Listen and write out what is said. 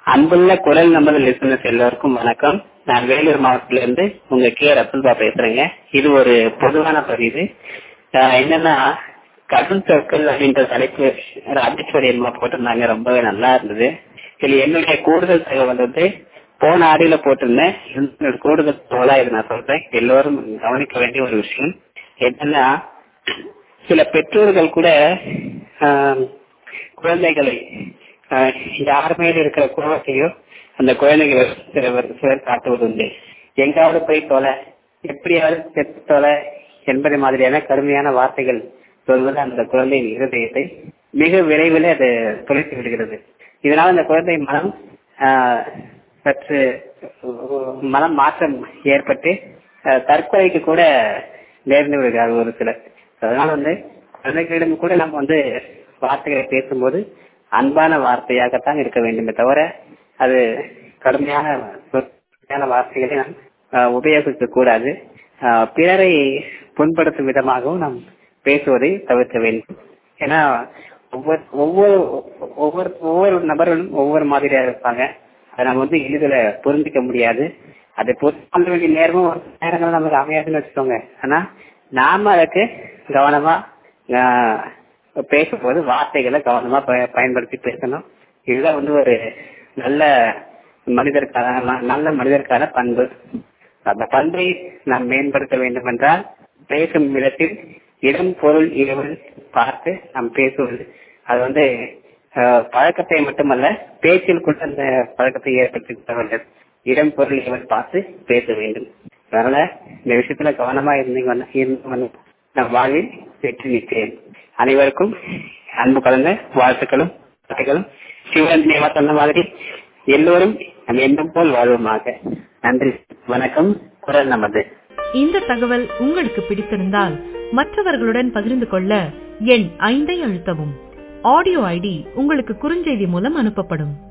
அன்புள்ள குரல் நமது லிசனர்ஸ் எல்லோருக்கும் வணக்கம் நான் வேலூர் மாவட்டத்துல இருந்து உங்க கே ரத்துல்பா பேசுறேங்க இது ஒரு பொதுவான பதிவு ஆஹ் என்னன்னா கடன் சர்க்கிள் அப்படின்ற தலைப்பு ராஜேஸ்வரி அம்மா போட்டிருந்தாங்க ரொம்பவே நல்லா இருந்தது இதுல என்னுடைய கூடுதல் தகவல் வந்து போன ஆடியில போட்டிருந்தேன் என்னோட கூடுதல் தகவலா இதை நான் சொல்றேன் எல்லோரும் கவனிக்க வேண்டிய ஒரு விஷயம் என்னன்னா சில பெற்றோர்கள் கூட ஆஹ், குழந்தைகளை ஆஹ், யார் மேல இருக்கிற கோபத்தையோ அந்த குழந்தைகளை சிலர் சிலர் காட்டுவது உண்டு எங்காவது போய் தொலை எப்படியாவது செத்து தொலை என்பது மாதிரியான கடுமையான வார்த்தைகள் சொல்வது அந்த குழந்தையின் இருதயத்தை மிக விரைவில் அது தொலைத்து விடுகிறது இதனால் அந்த குழந்தை மனம் ஆஹ், சற்று மனம் மாற்றம் ஏற்பட்டு ஆஹ், தற்கொலைக்கு கூட நேர்ந்து விடுகிறார் ஒரு சிலர் அதனால வந்து குழந்தைகளிடம் கூட நம்ம வந்து வார்த்தைகளை பேசும்போது அன்பான வார்த்தையாகத்தான் இருக்க வேண்டுமே தவிர அது கடுமையான கடுமையான வார்த்தைகளை நாம் ஆஹ், உபயோகிக்க கூடாது ஆஹ், பிறரை புண்படுத்தும் விதமாகவும் நாம் பேசுவதை தவிர்க்க வேண்டும் ஏன்னா ஒவ்வொரு ஒவ்வொரு ஒவ்வொரு ஒவ்வொரு நபர்களும் ஒவ்வொரு மாதிரியா இருப்பாங்க அதை நம்ம வந்து எளிதில் புரிஞ்சிக்க முடியாது அதை புரிந்து கொள்ள வேண்டிய நேரமும் ஒரு நேரங்கள் நமக்கு அமையாதுன்னு வச்சுக்கோங்க ஆனா நாம அதுக்கு கவனமா ஆஹ், பேசும்போது வார்த்தைகளை கவனமா ப- பயன்படுத்தி பேசணும் இதுதான் வந்து ஒரு நல்ல மனிதருக்கான ந- நல்ல மனிதருக்கான பண்பு அந்த பண்பை நாம் மேம்படுத்த வேண்டும் என்றால் பேசும் இடத்தில் இடம் பொருள் இறைவன் பார்த்து நாம் பேசுவது அது வந்து ஆஹ், பழக்கத்தை மட்டுமல்ல பேச்சில் கூட அந்த பழக்கத்தை ஏற்படுத்தி கொள்ள வேண்டும் இடம் பொருள் இறைவன் பார்த்து பேச வேண்டும் அதனால இந்த விஷயத்துல கவனமா இருந்தீங்க இருந்தவங்க நம் வாழ்வில் வெற்றி நிச்சயம் அனைவருக்கும் அன்பு கலந்த வாழ்த்துக்களும் வாழ்த்துக்களும் சிவரஞ்சனியமா சொன்ன மாதிரி எல்லோரும் நம் எண்ணம் போல் வாழ்வோமாக நன்றி வணக்கம் குரல் நமது இந்த தகவல் உங்களுக்கு பிடித்திருந்தால் மற்றவர்களுடன் பகிர்ந்து கொள்ள எண் ஐந்தை அழுத்தவும் ஆடியோ ஐடி உங்களுக்கு குறுஞ்செய்தி மூலம் அனுப்பப்படும்